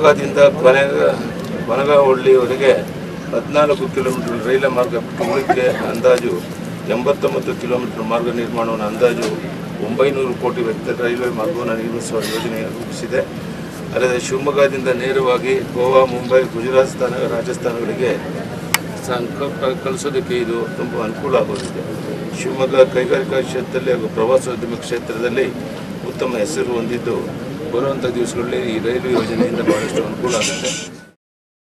ಶಿವಮೊಗ್ಗದಿಂದ ಕೊನೆ ಕೊನಗಹಳ್ಳಿವರೆಗೆ ಹದಿನಾಲ್ಕು ಕಿಲೋಮೀಟರ್ ರೈಲು ಮಾರ್ಗ ಬಿಟ್ಟು ಉಳಿಕೆ ಅಂದಾಜು ಎಂಬತ್ತೊಂಬತ್ತು ಕಿಲೋಮೀಟರ್ ಮಾರ್ಗ ನಿರ್ಮಾಣವನ್ನು ಅಂದಾಜು ಒಂಬೈನೂರು ಕೋಟಿ ವೆಚ್ಚದ ರೈಲ್ವೆ ಮಾರ್ಗವನ್ನು ನಿರ್ಮಿಸುವ ಯೋಜನೆ ರೂಪಿಸಿದೆ ಅಲ್ಲದೆ ಶಿವಮೊಗ್ಗದಿಂದ ನೇರವಾಗಿ ಗೋವಾ ಮುಂಬೈ ಗುಜರಾತ್ ಸ್ಥಾನ ರಾಜಸ್ಥಾನಗಳಿಗೆ ಸಂಪರ್ಕ ಕಳಿಸೋದಕ್ಕೆ ಇದು ತುಂಬ ಅನುಕೂಲ ಆಗೋದಿದೆ ಶಿವಮೊಗ್ಗ ಕೈಗಾರಿಕಾ ಕ್ಷೇತ್ರದಲ್ಲಿ ಹಾಗೂ ಪ್ರವಾಸೋದ್ಯಮ ಕ್ಷೇತ್ರದಲ್ಲಿ ಉತ್ತಮ ಹೆಸರು ಹೊಂದಿದ್ದು ಬರುವಂಥ ದಿವಸಗಳಲ್ಲಿ ಈ ರೈಲು ಯೋಜನೆಯಿಂದ ಬಹಳಷ್ಟು ಅನುಕೂಲ ಆಗುತ್ತೆ